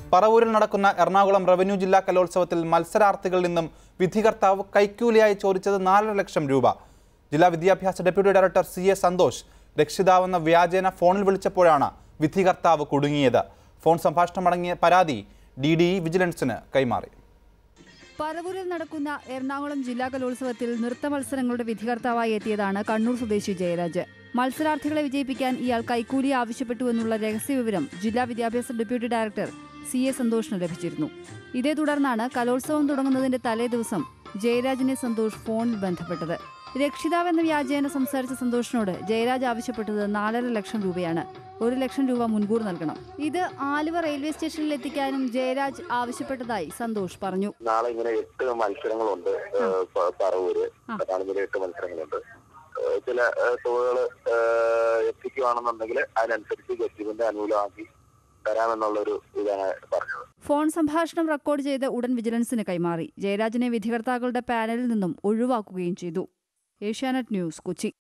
പറവൂരിൽ നടക്കുന്ന എറണാകുളം റവന്യൂ ജില്ലാ കലോത്സവത്തിൽ മത്സരാർത്ഥികളിൽ നിന്നും വിധികർത്താവ് കൈക്കൂലിയായി ചോദിച്ചത് നാലര ലക്ഷം രൂപ ജില്ലാ വിദ്യാഭ്യാസ deputy director C A Santhosh രക്ഷിതാവെന്ന വ്യാജേന ഫോണിൽ വിളിച്ചപ്പോഴാണ് വിധികർത്താവ് കുടുങ്ങിയത് ഫോൺ സംഭാഷണമടങ്ങിയ പരാതി ഡി ഡി വിജിലൻസിന് കൈമാറി പറവൂരിൽ നടക്കുന്ന എറണാകുളം ജില്ലാ കലോത്സവത്തിൽ നൃത്ത മത്സരങ്ങളുടെ വിധികർത്താവായി എത്തിയതാണ് കണ്ണൂർ സ്വദേശി ജയരാജ് മത്സരാർത്ഥികളെ വിജയിപ്പിക്കാൻ ഇയാൾ കൈക്കൂലി ആവശ്യപ്പെട്ടുവെന്നുള്ള രഹസ്യവിവരം ജില്ലാ വിദ്യാഭ്യാസ ഡെപ്യൂട്ടി ഡയറക്ടർ സി എ സന്തോഷിന് ലഭിച്ചിരുന്നു ഇതേ തുടർന്നാണ് കലോത്സവം തുടങ്ങുന്നതിന്റെ തലേ ദിവസം ജയരാജിനെ സന്തോഷ് ഫോണിൽ ബന്ധപ്പെട്ടത് രക്ഷിതാവെന്ന വ്യാജേന സംസാരിച്ച സന്തോഷിനോട് ജയരാജ് ആവശ്യപ്പെട്ടത് നാലര ലക്ഷം രൂപയാണ് ഒരു ലക്ഷം രൂപ മുൻകൂർ നൽകണം ഇത് ആലുവ റെയിൽവേ സ്റ്റേഷനിൽ എത്തിക്കാനും ജയരാജ് ആവശ്യപ്പെട്ടതായി സന്തോഷ് പറഞ്ഞു നാളെ ഇങ്ങനെ എട്ട് മത്സരങ്ങളുണ്ട് ഏഹ് പ- പറവൂര് നാളെ എട്ട് മത്സരങ്ങളുണ്ട് ഏഹ് ചില ഏഹ് തുകകള് ഏഹ് എത്തിക്കുകയാണെന്നുണ്ടെങ്കിൽ അതിനനുസരിച്ച് ജഡ്ജിമെന്റ് അനുകൂലമാക്കി തരാമെന്നുള്ളൊരു ഇതാണ് പറഞ്ഞത് ഫോൺ സംഭാഷണം റെക്കോർഡ് ചെയ്ത് ഉടൻ വിജിലൻസിന് കൈമാറി ജയരാജിനെ വിധികർത്താക്കളുടെ പാനലിൽ നിന്നും ഒഴിവാക്കുകയും ചെയ്തു ഏഷ്യാനെറ്റ് ന്യൂസ് കൊച്ചി